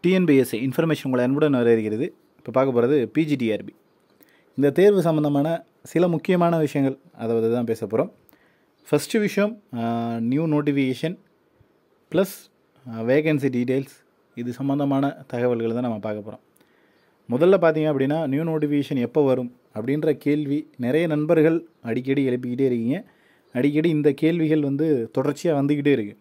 TNPSC information உங்களை அன்புடன் வரவேற்கிறது இப்போ பார்க்க போகிறது பிஜிடிஆர்பி இந்த தேர்வு சம்மந்தமான சில முக்கியமான விஷயங்கள் அதை பற்றி தான் பேச போகிறோம் ஃபஸ்ட்டு விஷயம் new notification plus vacancy details இது சம்மந்தமான தகவல்கள் தான் நம்ம பார்க்க போகிறோம் முதல்ல பார்த்தீங்க அப்படின்னா நியூ நோட்டிஃபிகேஷன் எப்போ வரும் அப்படின்ற கேள்வி நிறைய நண்பர்கள் அடிக்கடி எழுப்பிக்கிட்டே இருக்கீங்க அடிக்கடி இந்த கேள்விகள் வந்து தொடர்ச்சியாக வந்துக்கிட்டே இருக்குது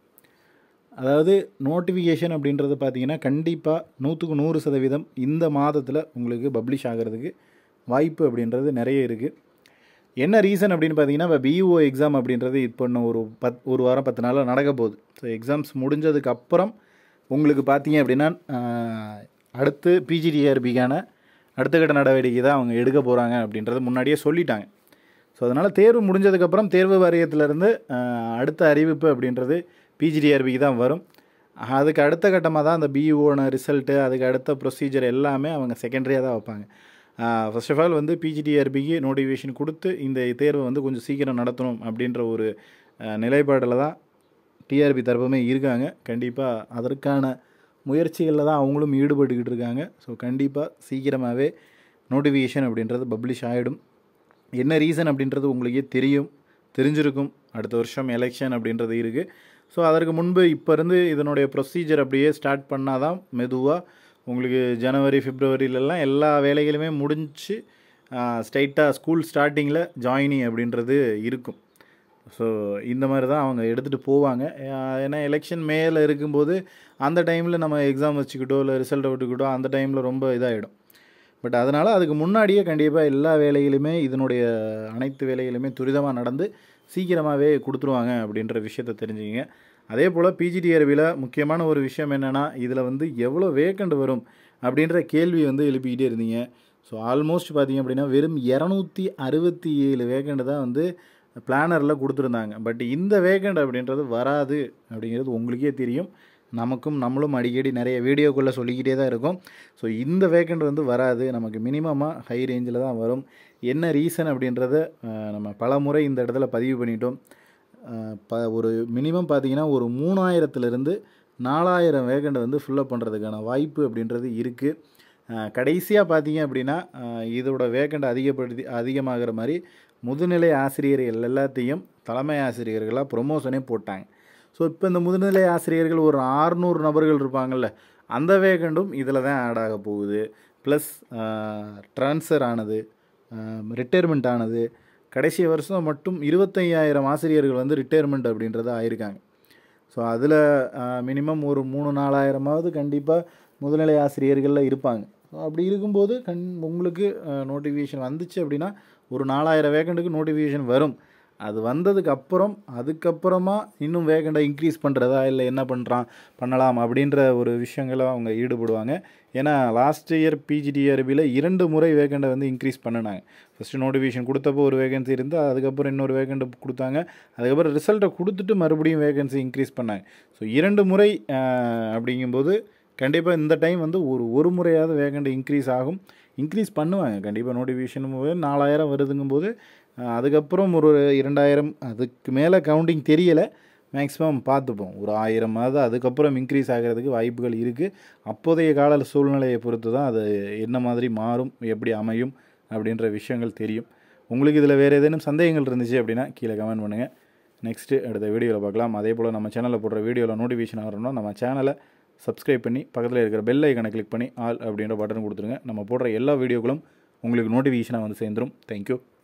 அதாவது நோட்டிஃபிகேஷன் அப்படின்றது பார்த்தீங்கன்னா கண்டிப்பாக நூற்றுக்கு நூறு சதவீதம் இந்த மாதத்தில் உங்களுக்கு பப்ளிஷ் ஆகிறதுக்கு வாய்ப்பு அப்படின்றது நிறைய இருக்குது என்ன ரீசன் அப்படின்னு பார்த்தீங்கன்னா இப்போ பிஇஓ எக்ஸாம் அப்படின்றது இப்போ இன்னும் ஒரு பத் ஒரு வாரம் பத்து நாளில் நடக்க போகுது ஸோ எக்ஸாம்ஸ் முடிஞ்சதுக்கு அப்புறம் உங்களுக்கு பார்த்தீங்க அப்படின்னா ஆஹ், அடுத்து பிஜிடிஆர்பிக்கான அடுத்த கட்ட நடவடிக்கை தான் அவங்க எடுக்க போகிறாங்க அப்படின்றத முன்னாடியே சொல்லிட்டாங்க ஸோ அதனால் தேர்வு முடிஞ்சதுக்கப்புறம் தேர்வு வாரியத்திலேருந்து அடுத்த அறிவிப்பு அப்படின்றது பிஜிடிஆர்பிக்கு தான் வரும் அதுக்கு அடுத்த கட்டமாக தான் அந்த பிஇஓன ரிசல்ட்டு அதுக்கு அடுத்த ப்ரொசீஜர் எல்லாமே அவங்க செகண்டரியாக தான் வைப்பாங்க ஃபர்ஸ்ட் ஆஃப் ஆல் வந்து பிஜிடிஆர்பிக்கு நோட்டிஃபிகேஷன் கொடுத்து இந்த தேர்வை வந்து கொஞ்சம் சீக்கிரம் நடத்தணும் அப்படின்ற ஒரு நிலைப்பாடில் தான் டிஆர்பி தரப்புமே இருக்காங்க கண்டிப்பாக அதற்கான முயற்சிகளில் தான் அவங்களும் ஈடுபட்டுக்கிட்டு இருக்காங்க ஸோ கண்டிப்பாக சீக்கிரமாகவே நோட்டிஃபிகேஷன் அப்படின்றது பப்ளிஷ் ஆகிடும் என்ன ரீசன் அப்படின்றது உங்களுக்கே தெரியும் தெரிஞ்சிருக்கும் அடுத்த வருஷம் எலெக்ஷன் அப்படின்றது இருக்குது ஸோ அதற்கு முன்பு இப்போ இருந்து இதனுடைய ப்ரொசீஜர் அப்படியே ஸ்டார்ட் பண்ணால் தான் மெதுவாக உங்களுக்கு ஜனவரி பிப்ரவரியிலலாம் எல்லா வேலைகளுமே முடிஞ்சு ஸ்ட்ரைட்டாக ஸ்கூல் ஸ்டார்டிங்கில் ஜாயினி அப்படின்றது இருக்கும் ஸோ இந்த மாதிரி தான் அவங்க எடுத்துகிட்டு போவாங்க ஆஹ் ஏன்னா எலெக்ஷன் மேலே இருக்கும்போது அந்த டைமில் நம்ம எக்ஸாம் வச்சுக்கிட்டோ இல்லை ரிசல்ட்டை விட்டுக்கிட்டோ அந்த டைமில் ரொம்ப இதாகிடும் பட் அதனால் அதுக்கு முன்னாடியே கண்டிப்பாக எல்லா வேலைகளுமே இதனுடைய அனைத்து வேலைகளுமே துரிதமாக நடந்து சீக்கிரமாகவே கொடுத்துருவாங்க அப்படின்ற விஷயத்த தெரிஞ்சுக்கிங்க அதே போல் பிஜிடிஆர்பியில் முக்கியமான ஒரு விஷயம் என்னென்னா இதில் வந்து எவ்வளோ வேக்கண்ட் வரும் அப்படின்ற கேள்வி வந்து எழுப்பிக்கிட்டே இருந்தீங்க ஸோ ஆல்மோஸ்ட் பார்த்தீங்க அப்படின்னா வெறும் இரநூத்தி அறுபத்தி ஏழு வேக்கண்ட் தான் வந்து பிளானரில் கொடுத்துருந்தாங்க பட் இந்த வேக்கண்ட் அப்படின்றது வராது அப்படிங்கிறது உங்களுக்கே தெரியும் நமக்கும் நம்மளும் அடிக்கடி நிறைய வீடியோக்குள்ளே சொல்லிக்கிட்டே தான் இருக்கும் ஸோ இந்த வேக்கண்ட் வந்து வராது நமக்கு மினிமமாக ஹை ரேஞ்சில் தான் வரும் என்ன ரீசன் அப்படின்றத அஹ், நம்ம பல முறை இந்த இடத்துல பதிவு பண்ணிட்டோம் அஹ், ப ஒரு மினிமம் பார்த்தீங்கன்னா ஒரு மூணாயிரத்துலேருந்து நாலாயிரம் வேக்கண்ட் வந்து ஃபில்லப் பண்ணுறதுக்கான வாய்ப்பு அப்படின்றது இருக்குது கடைசியாக பார்த்தீங்க அப்படின்னா அஹ், இதோட வேக்கண்ட் அதிகப்படுத்தி அதிகமாகிற மாதிரி முதுநிலை ஆசிரியர்கள் எல்லாத்தையும் தலைமை ஆசிரியர்களாக ப்ரொமோஷனே போட்டாங்க ஸோ இப்போ இந்த முதுநிலை ஆசிரியர்கள் ஒரு ஆறுநூறு நபர்கள் இருப்பாங்கள்ல அந்த வேகண்டும் இதில் தான் ஆட் ஆக போகுது ப்ளஸ் ட்ரான்ஸ்ஃபர் ஆனது ரிட்டையர்மெண்ட் ஆனது கடைசி வருஷம் மட்டும் இருபத்தையாயிரம் ஆசிரியர்கள் வந்து ரிட்டையர்மெண்ட் அப்படின்றது ஆயிருக்காங்க ஸோ அதில் மினிமம் ஒரு மூணு நாலாயிரமாவது கண்டிப்பாக முதுநிலை ஆசிரியர்களில் இருப்பாங்க ஸோ அப்படி இருக்கும்போது கண் உங்களுக்கு நோட்டிஃபிகேஷன் வந்துச்சு அப்படின்னா ஒரு நாலாயிரம் வேகண்ட்டுக்கு நோட்டிஃபிகேஷன் வரும் அது வந்ததுக்கு அப்புறம் அதுக்கப்புறமா இன்னும் வேகண்டை இன்க்ரீஸ் பண்ணுறதா இல்லை என்ன பண்ணுறான் பண்ணலாம் அப்படின்ற ஒரு விஷயங்களை அவங்க ஈடுபடுவாங்க ஏன்னா லாஸ்ட் இயர் பிஜிடிஆர்பியில் இரண்டு முறை வேகண்டை வந்து இன்க்ரீஸ் பண்ணினாங்க ஃபஸ்ட்டு நோட்டிஃபிகேஷன் கொடுத்தப்போ ஒரு வேகன்சி இருந்து அதுக்கப்புறம் இன்னொரு வேகண்ட் கொடுத்தாங்க அதுக்கப்புறம் ரிசல்ட்டை கொடுத்துட்டு மறுபடியும் வேகன்சி இன்க்ரீஸ் பண்ணாங்க ஸோ இரண்டு முறை ஆஹ், அப்படிங்கும்போது கண்டிப்பாக இந்த டைம் வந்து ஒரு ஒரு முறையாவது வேகண்ட் இன்க்ரீஸ் ஆகும் இன்க்ரீஸ் பண்ணுவாங்க கண்டிப்பாக நோட்டிஃபிகேஷன் போது நாலாயிரம் வருதுங்கும்போது அஹ், அதுக்கப்புறம் ஒரு இரண்டாயிரம் அதுக்கு மேலே கவுண்டிங் தெரியலை மேக்ஸிமம் பார்த்துப்போம் ஒரு ஆயிரமாவது அதுக்கப்புறம் இன்க்ரீஸ் ஆகிறதுக்கு வாய்ப்புகள் இருக்குது அப்போதைய கால சூழ்நிலையை பொறுத்து தான் அது என்ன மாதிரி மாறும் எப்படி அமையும் அப்படின்ற விஷயங்கள் தெரியும் உங்களுக்கு இதில் வேறு ஏதேனும் சந்தேகங்கள் இருந்துச்சு அப்படின்னா கீழே கமெண்ட் பண்ணுங்கள் நெக்ஸ்ட்டு அடுத்த வீடியோவில் பார்க்கலாம் அதே போல் நம்ம சேனலில் போடுற வீடியோவில் நோட்டிஃபிகேஷன் வரணும்னா நம்ம சேனலை சப்ஸ்கிரைப் பண்ணி பக்கத்தில் இருக்கிற பெல் ஐக்கனை கிளிக் பண்ணி ஆல் அப்படின்ற பட்டன் கொடுத்துருங்க நம்ம போடுற எல்லா வீடியோக்களும் உங்களுக்கு நோட்டிஃபிகேஷனாக வந்து சேர்ந்துடும் தேங்க்யூ